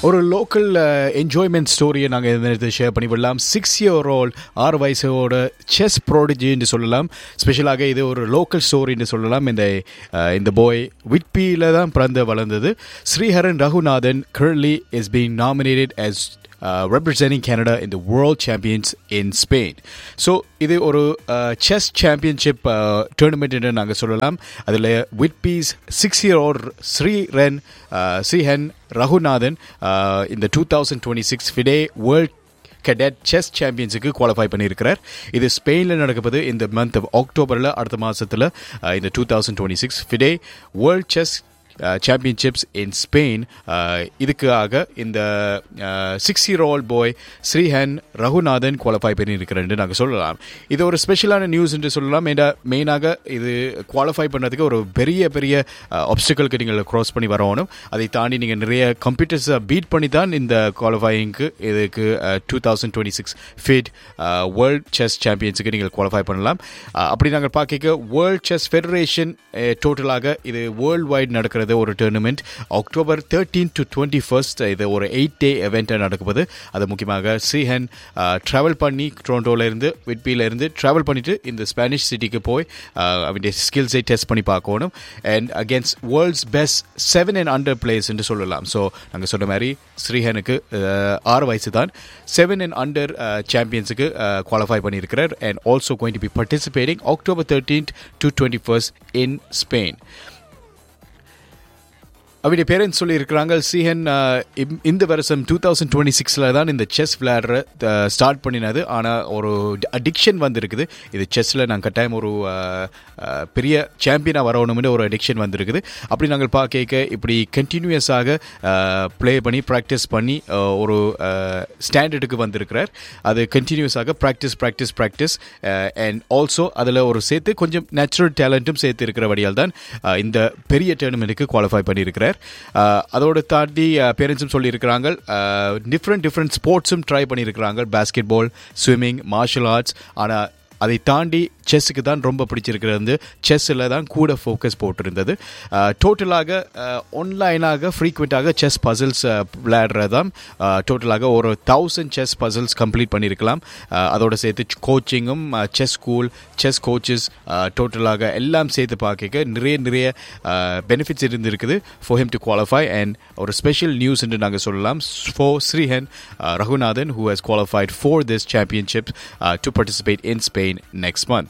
ஒரு local enjoyment ஸ்டோரியை நாங்கள் இந்த நேரத்தில் ஷேர் பண்ணி விடலாம் சிக்ஸ் இயர் ஓல்ட் ஆறு வயசோட செஸ் ப்ரோடிஜின்னு சொல்லலாம் ஸ்பெஷலாக இது ஒரு லோக்கல் ஸ்டோரின்னு சொல்லலாம் இந்த அஹ், இந்த போய் விட்பியில் தான் பிறந்து வளர்ந்தது Sriharan Raghunathan currently is being nominated as uh, representing Canada in the World Champions in Spain. So இது ஒரு செஸ் சாம்பியன்ஷிப் டோர்னமெண்ட் என்று நாங்கள் சொல்லலாம் அதில் Whitby's six year or Sriran Srihan Raghunathan uh, இந்த two thousand twenty six FIDE world cadet chess சாம்பியன்ஸுக்கு qualify பண்ணியிருக்கிறார் இது ஸ்பெயினில் நடக்கப்போது இந்த மந்த் அக்டோபரில் அடுத்த மாதத்தில் இந்த two thousand twenty six FIDE world chess championships in Spain இதுக்காக இந்த six year old boy Srihan Raghunathan qualify பண்ணியிருக்கிறேன் நாங்கள் சொல்லலாம் இது ஒரு ஸ்பெஷலான நியூஸ் என்று சொல்லலாம் ஏன்னா மெயினாக இது குவாலிஃபை பண்ணுறதுக்கு ஒரு பெரிய பெரிய ஆப்ஸ்டிக்கலுக்கு நீங்கள் க்ராஸ் பண்ணி வரணும் அதை தாண்டி நீங்கள் நிறைய கம்ப்யூட்டர்ஸை பீட் பண்ணி தான் இந்த குவாலிஃபையிங்க்கு இதுக்கு two thousand twenty six FIDE world chess சாம்பியன்ஸுக்கு நீங்கள் குவாலிஃபை பண்ணலாம் அஹ், அப்படி நாங்கள் பார்க்க வேர்ல்ட் செஸ் ஃபெடரேஷன் டோட்டலாக இது வேர்ல்ட் வைட் நடக்கிறது ஒரு tournament October thirteen to twenty first இது ஒரு எயிட் டே எவெண்ட்டாக நடக்குது அது முக்கியமாக ஸ்ரீஹன் ட்ராவல் பண்ணி டொரண்டோல இருந்து விட்பியில இருந்து ட்ராவல் பண்ணிட்டு இந்த ஸ்பானிஷ் சிட்டிக்கு போய் அஹ், அவருடைய ஸ்கில்ஸை டெஸ்ட் பண்ணி பார்க்கணும் and against world's best seven and under players என்று சொல்லலாம் ஸோ நாங்கள் சொன்ன மாதிரி ஸ்ரீஹனுக்கு அஹ், ஆறு வயசு தான் செவன் அண்ட் அண்டர் சாம்பியன்ஸுக்கு குவாலிஃபை பண்ணியிருக்கிறார் and also going to be participating October thirteenth to twenty first in Spain அவருடைய பேரண்ட்ஸ் சொல்லியிருக்கிறாங்க சீஹன் அஹ், இம்- இந்த வருஷம் டூ தௌசண்ட் டுவெண்ட்டி சிக்ஸில் தான் இந்த செஸ் விளையாடுற ஸ்டார்ட் பண்ணினது ஆனால் ஒரு அடிக்ஷன் வந்திருக்குது இது செஸ்ஸில் நாங்கள் கட்டாயம் ஒரு அஹ், அஹ், பெரிய சாம்பியனாக வரணும்னு ஒரு அடிக்ஷன் வந்திருக்குது அப்படி நாங்கள் பார்க்க இப்படி கண்டினியூஸாக ப்ளே பண்ணி ப்ராக்டிஸ் பண்ணி அஹ், ஒரு ஸ்டாண்டர்டுக்கு வந்திருக்கிறார் அது கண்டினியூஸாக practice practice practice and also அதில் ஒரு சேர்த்து கொஞ்சம் நேச்சுரல் டேலண்ட்டும் சேர்த்து இருக்கிறபடியால் தான் அஹ், இந்த பெரிய டோர்னமெண்ட்டுக்கு குவாலிஃபை பண்ணியிருக்கிறார் அஹ், அதோடு தாண்டி பேரண்ட்ஸும் சொல்லியிருக்கிறாங்க டிஃப்ரெண்ட் டிஃப்ரெண்ட் ஸ்போர்ட்ஸும் ட்ரை பண்ணியிருக்கிறாங்க basketball swimming martial arts ஆனால் அதை தாண்டி செஸ்ஸுக்கு தான் ரொம்ப பிடிச்சிருக்கிறது வந்து செஸ்ஸில் தான் கூட ஃபோக்கஸ் போட்டிருந்தது டோட்டலாக ஆன்லைனாக ஃப்ரீக்வெண்ட்டாக செஸ் பசில்ஸ் விளையாடுறது தான் டோட்டலாக ஒரு தௌசண்ட் செஸ் பசில்ஸ் கம்ப்ளீட் பண்ணியிருக்கலாம் அஹ், அதோட சேர்த்து கோச்சிங்கும் செஸ் ஸ்கூல் செஸ் கோச்சஸ் டோட்டலாக எல்லாம் சேர்த்து பார்க்க நிறைய நிறைய பெனிஃபிட்ஸ் இருந்திருக்குது for him to qualify and ஒரு ஸ்பெஷல் நியூஸ் என்று நாங்கள் சொல்லலாம் for Srihan Raghunathan who has qualified for this championship to participate in Spain next month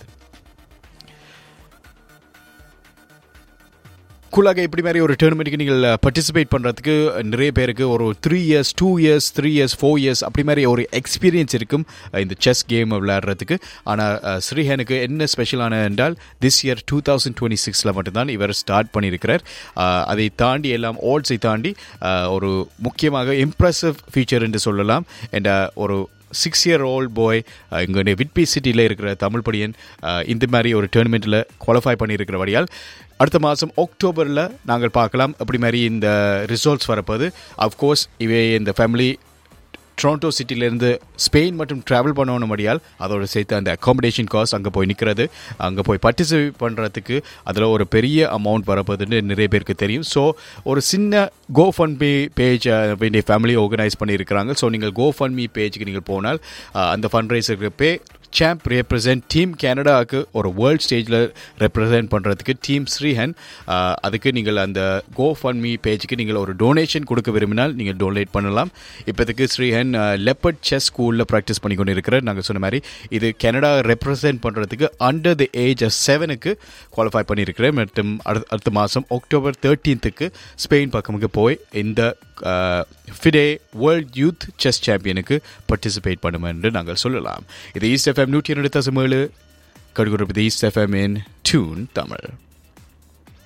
கூலாக இப்படி மாதிரி ஒரு டோர்னமெண்ட்டுக்கு நீங்கள் பார்ட்டிசிபேட் பண்ணுறதுக்கு நிறைய பேருக்கு ஒரு three years two years three years four years அப்படி மாதிரி ஒரு எக்ஸ்பீரியன்ஸ் இருக்கும் அஹ், இந்த செஸ் கேம் விளையாடுறதுக்கு ஆனால் ஸ்ரீஹனுக்கு என்ன ஸ்பெஷலான என்றால் this year two thousand twenty சிக்ஸில் மட்டும்தான் இவர் ஸ்டார்ட் பண்ணியிருக்கிறார் அஹ், அதை தாண்டி எல்லாம் ஓல்ட்ஸை தாண்டி அஹ், ஒரு முக்கியமாக இம்ப்ரெசிவ் ஃபீச்சர் என்று சொல்லலாம் அண்ட் ஒரு சிக்ஸ் இயர் ஓல்ட் பாய் இங்கே விட்பி சிட்டியில் இருக்கிற தமிழ் படியன் அஹ், இந்த மாதிரி ஒரு டோர்னமெண்ட்டில் குவாலிஃபை பண்ணியிருக்கிறபடியால் அடுத்த மாதம் அக்டோபரில் நாங்கள் பார்க்கலாம் அப்படி மாதிரி இந்த ரிசல்ட்ஸ் வரப்போது அஃப்கோர்ஸ் இவை இந்த ஃபேமிலி டொரண்டோ சிட்டிலேருந்து ஸ்பெயின் மற்றும் ட்ராவல் பண்ணணும்படியால் அதோட சேர்த்து அந்த அக்காமடேஷன் காஸ்ட் அங்கே போய் நிற்கிறது அங்கே போய் பார்ட்டிசிபேட் பண்ணுறதுக்கு அதில் ஒரு பெரிய அமௌண்ட் வரப்போகுதுன்னு நிறைய பேருக்கு தெரியும் ஸோ ஒரு சின்ன கோ ஃபன் பே பேஜ் வேண்டிய ஃபேமிலி ஆர்கனைஸ் பண்ணியிருக்கிறாங்க ஸோ நீங்கள் கோ ஃபன் மீ பேஜுக்கு நீங்கள் போனால் அஹ், அந்த ஃபண்ட் ரைஸருக்கு பே சாம்ப் ரெப்ரசன்ட் டீம் கனடாவுக்கு ஒரு வேர்ல்ட் ஸ்டேஜில் ரெப்ரசன்ட் பண்ணுறதுக்கு டீம் ஸ்ரீஹன் அஹ், அதுக்கு நீங்கள் அந்த கோ ஃபன் மீ பேஜுக்கு நீங்கள் ஒரு டொனேஷன் கொடுக்க விரும்பினால் நீங்கள் டொனேட் பண்ணலாம் இப்போதைக்கு ஸ்ரீஹன் லெப்பர்ட் செஸ் ஸ்கூலில் ப்ராக்டிஸ் பண்ணி கொண்டு இருக்கிறார் நாங்கள் சொன்ன மாதிரி இது கனடா ரெப்ரசன்ட் பண்ணுறதுக்கு அண்டர் தி ஏஜ் ஆஃப் செவனுக்கு குவாலிஃபை பண்ணியிருக்கிறேன் மற்றும் அடுத்த அடுத்த மாதம் அக்டோபர் தேர்ட்டீன்த்துக்கு ஸ்பெயின் பக்கமுக்கு போய் இந்த ஃபிடே வேர்ல்ட் யூத் செஸ் சாம்பியனுக்கு பார்ட்டிசிபேட் பண்ணும் என்று நாங்கள் சொல்லலாம் இது ஈஸ்ட் எஃப்எம் நூற்றி இரண்டு தசம் ஏழு கடுகுறப்பது east FM in tune Tamil